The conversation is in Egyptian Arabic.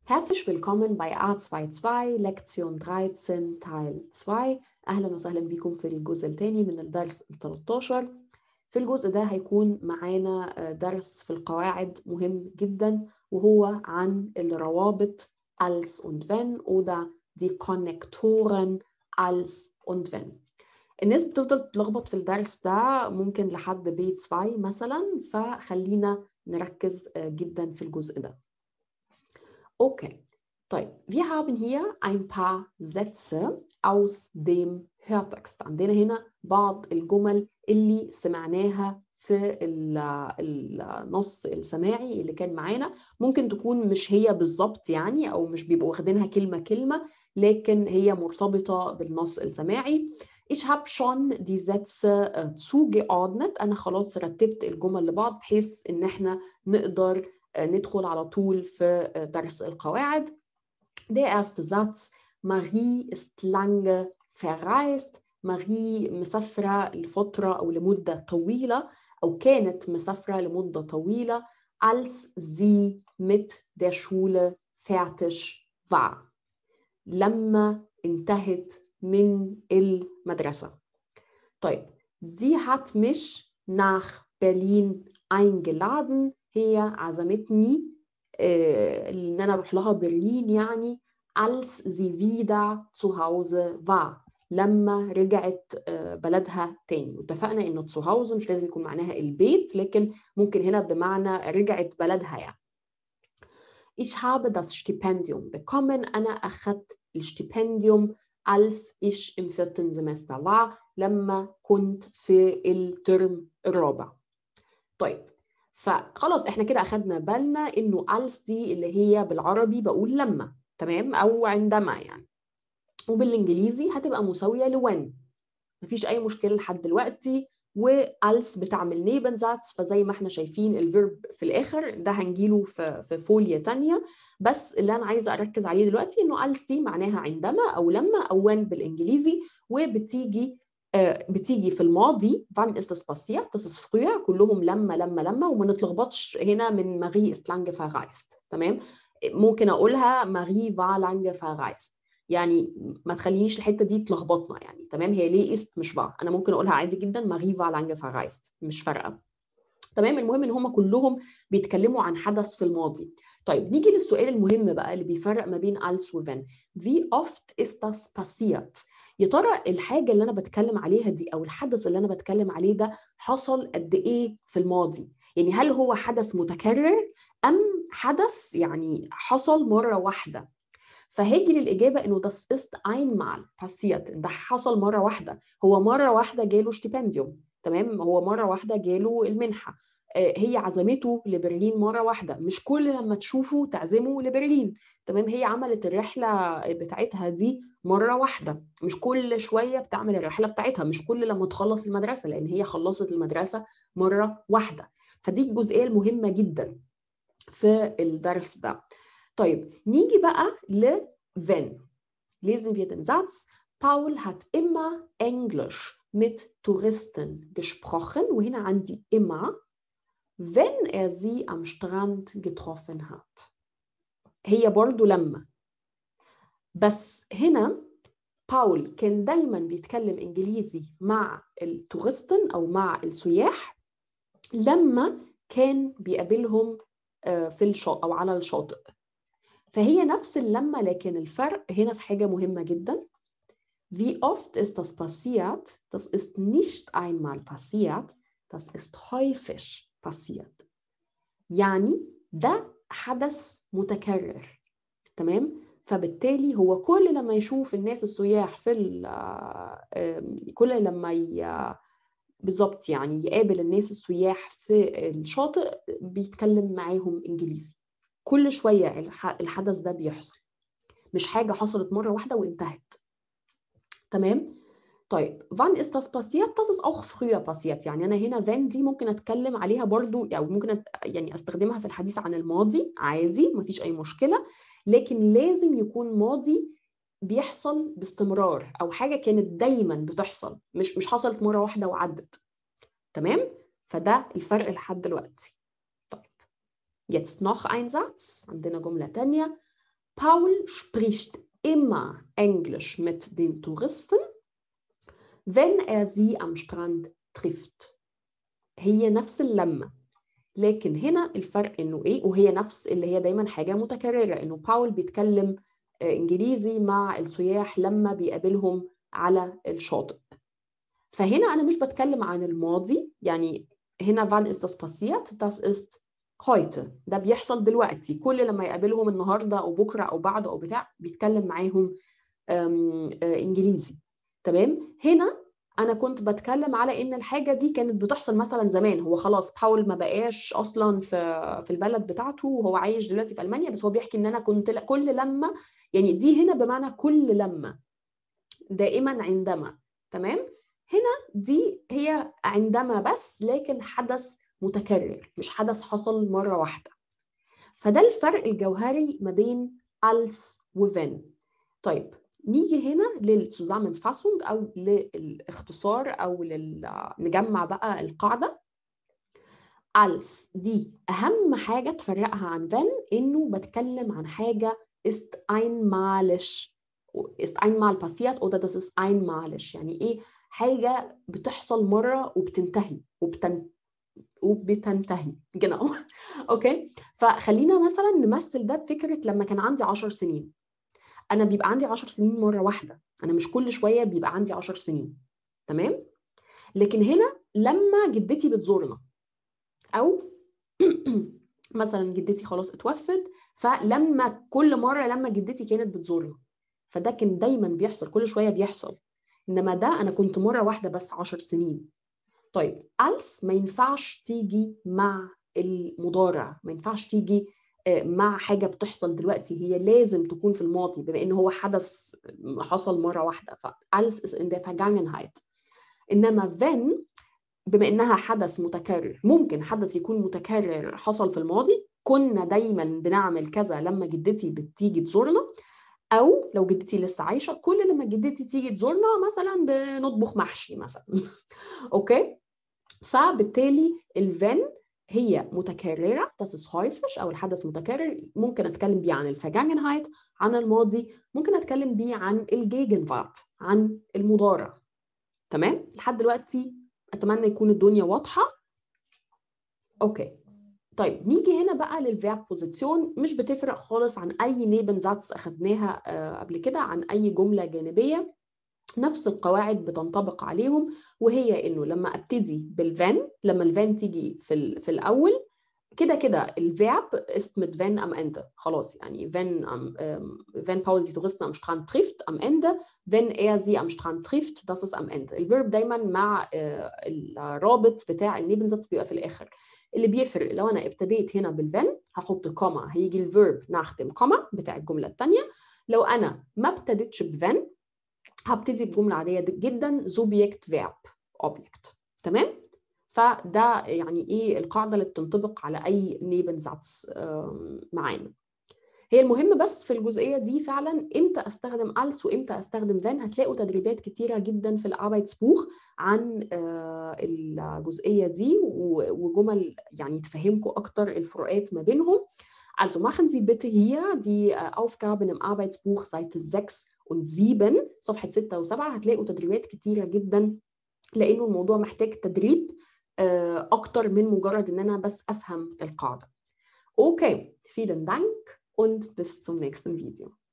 Herzlich willkommen bei A22 Lektion 13 Teil 2 أهلا وسهلا بكم في الجزء الثاني من الدرس ال 13 في الجزء ده هيكون معانا درس في القواعد مهم جدا وهو عن الروابط als und wenn oder die Konnektoren als und wenn الناس بتفضل تتلخبط في الدرس ده ممكن لحد بي 2 مثلا فخلينا نركز جدا في الجزء ده Okay, طيب wir haben hier ein paar Sätze aus dem Hörtext. عندنا هنا بعض الجمل اللي سمعناها في النص السماعي اللي كان معانا ممكن تكون مش هي بالظبط يعني او مش بيبقوا واخدينها كلمه كلمه لكن هي مرتبطه بالنص السماعي Ich habe schon die Sätze zugeordnet أنا خلاص رتبت الجمل لبعض بحيث إن إحنا نقدر ندخل على طول في درس القواعد. Der erste Satz Marie ist lange verreist. ماري مسافرة لفترة أو لمدة طويلة أو كانت مسافرة لمدة طويلة als sie mit der Schule fertig war. لما انتهت من المدرسة. طيب sie hat mich nach Berlin eingeladen هي عزمتني آه ان انا اروح لها برلين يعني als sie wieder zu Hause war لما رجعت آه بلدها تاني واتفقنا انه zu Hause مش لازم يكون معناها البيت لكن ممكن هنا بمعنى رجعت بلدها يعني Ich habe das Stipendium bekommen. أنا أخذت الستيبنديوم als ich im vierten Semester war لما كنت في الترم الرابع. طيب فخلاص احنا كده اخدنا بالنا انه als دي اللي هي بالعربي بقول لما تمام او عندما يعني وبالانجليزي هتبقى مساويه لوين مفيش اي مشكله لحد دلوقتي والس بتعمل نيبنزاتس فزي ما احنا شايفين الفيرب في الاخر ده هنجيله في في فوليه تانية بس اللي انا عايزه اركز عليه دلوقتي انه als دي معناها عندما او لما او وين بالانجليزي وبتيجي بتيجي في الماضي wann ist das passiert das ist früher كلهم لما لما لما وما نتلخبطش هنا من ماري ist lange verreist تمام ممكن اقولها ماري war lange verreist يعني ما تخلينيش الحته دي تلخبطنا يعني تمام هي ليه است مش war انا ممكن اقولها عادي جدا ماري war lange verreist مش فارقه تمام المهم ان هم كلهم بيتكلموا عن حدث في الماضي طيب نيجي للسؤال المهم بقى اللي بيفرق ما بين als و wenn wie oft ist das passiert يا ترى الحاجه اللي انا بتكلم عليها دي او الحدث اللي انا بتكلم عليه ده حصل قد ايه في الماضي يعني هل هو حدث متكرر ام حدث يعني حصل مره واحده فهيجي للاجابه انه das ist einmal passiert ده حصل مره واحده هو مره واحده جاله ستيبنديوم تمام هو مره واحده جاله المنحه هي عزمته لبرلين مره واحده مش كل لما تشوفه تعزمه لبرلين تمام هي عملت الرحله بتاعتها دي مره واحده مش كل شويه بتعمل الرحله بتاعتها مش كل لما تخلص المدرسه لان هي خلصت المدرسه مره واحده فدي الجزئيه المهمه جدا في الدرس ده طيب نيجي بقى ل wenn lesen wir den Satz Paul hat immer Englisch mit Touristen gesprochen وهنا عندي immer wenn er sie am Strand getroffen hat هي برضو لما بس هنا باول كان دايما بيتكلم انجليزي مع التورستن او مع السياح لما كان بيقابلهم في الشاطئ او على الشاطئ فهي نفس اللمة لكن الفرق هنا في حاجة مهمة جدا Wie oft ist das passiert? Das ist nicht einmal passiert, das ist häufig passiert. يعني ده حدث متكرر تمام؟ فبالتالي هو كل لما يشوف الناس السياح في كل لما ي... بالظبط يعني يقابل الناس السياح في الشاطئ بيتكلم معاهم انجليزي كل شويه الحدث ده بيحصل مش حاجه حصلت مره واحده وانتهت تمام طيب wann ist das passiert das ist auch früher passiert يعني انا هنا wenn دي ممكن اتكلم عليها برضو او يعني ممكن يعني استخدمها في الحديث عن الماضي عادي مفيش اي مشكله لكن لازم يكون ماضي بيحصل باستمرار او حاجه كانت دايما بتحصل مش مش حصلت مره واحده وعدت تمام فده الفرق لحد دلوقتي طيب jetzt noch ein Satz عندنا جمله تانية Paul spricht immer Englisch mit den Touristen, wenn er sie am Strand trifft. هي نفس اللمة لكن هنا الفرق انه ايه وهي نفس اللي هي دايما حاجة متكررة انه باول بيتكلم انجليزي مع السياح لما بيقابلهم على الشاطئ فهنا انا مش بتكلم عن الماضي يعني هنا wann ist das passiert das ist heute ده بيحصل دلوقتي كل لما يقابلهم النهارده او بكره او بعده او بتاع بيتكلم معاهم انجليزي تمام هنا انا كنت بتكلم على ان الحاجه دي كانت بتحصل مثلا زمان هو خلاص باول ما بقاش اصلا في في البلد بتاعته وهو عايش دلوقتي في المانيا بس هو بيحكي ان انا كنت كل لما يعني دي هنا بمعنى كل لما دائما عندما تمام هنا دي هي عندما بس لكن حدث متكرر مش حدث حصل مرة واحدة فده الفرق الجوهري ما بين als وفن طيب نيجي هنا للzusammenfassung أو للاختصار أو لل... نجمع بقى القاعدة als دي أهم حاجة تفرقها عن فن إنه بتكلم عن حاجة ist einmalig ist einmal passiert oder das ist einmalig يعني إيه حاجة بتحصل مرة وبتنتهي وبتن... وبتنتهي genau اوكي فخلينا مثلا نمثل ده بفكرة لما كان عندي 10 سنين انا بيبقى عندي 10 سنين مرة واحدة انا مش كل شوية بيبقى عندي 10 سنين تمام لكن هنا لما جدتي بتزورنا او مثلا جدتي خلاص اتوفت فلما كل مرة لما جدتي كانت بتزورنا فده كان دايما بيحصل كل شوية بيحصل انما ده انا كنت مره واحده بس 10 سنين طيب als ما ينفعش تيجي مع المضارع ما ينفعش تيجي مع حاجه بتحصل دلوقتي هي لازم تكون في الماضي بما ان هو حدث حصل مره واحده ف als ist in der Vergangenheit انما wenn بما انها حدث متكرر ممكن حدث يكون متكرر حصل في الماضي كنا دايما بنعمل كذا لما جدتي بتيجي تزورنا او لو جدتي لسه عايشه كل لما جدتي تيجي تزورنا مثلا بنطبخ محشي مثلا اوكي فبالتالي الفن هي متكرره das ist häufig او الحدث متكرر ممكن اتكلم بيه عن الفجانجنهايت عن الماضي ممكن اتكلم بيه عن الجيجنفارت عن المضارع تمام لحد دلوقتي اتمنى يكون الدنيا واضحه اوكي طيب نيجي هنا بقى للفيرب بوزيسيون مش بتفرق خالص عن اي نيبن زاتس اخدناها قبل كده عن اي جمله جانبيه نفس القواعد بتنطبق عليهم وهي انه لما ابتدي بالفان لما الفان تيجي في في الاول كده كده الفيرب ist mit wenn am Ende خلاص يعني wenn am wenn Paul die Touristen am Strand trifft am Ende wenn er sie am Strand trifft das ist am Ende الفيرب دايما مع الرابط بتاع النيبنزاتس بيبقى في الاخر اللي بيفرق لو انا ابتديت هنا بالفن هحط كوما هيجي الفيرب نختم كوما بتاع الجمله الثانيه لو انا ما ابتديتش بفن هبتدي بجمله عاديه جدا زوبيكت فيرب اوبجكت تمام فده يعني ايه القاعده اللي بتنطبق على اي نيبنزاتس معانا هي المهم بس في الجزئيه دي فعلا امتى استخدم als وامتى استخدم then هتلاقوا تدريبات كتيره جدا في الاربايتسبوخ عن الجزئيه دي وجمل يعني تفهمكم اكتر الفروقات ما بينهم Also machen Sie bitte hier die Aufgaben im Arbeitsbuch Seite 6 und 7 صفحة 6 و7 هتلاقوا تدريبات كتيرة جدا لأنه الموضوع محتاج تدريب أكتر من مجرد إن أنا بس أفهم القاعدة. Okay, vielen Dank und bis zum nächsten Video.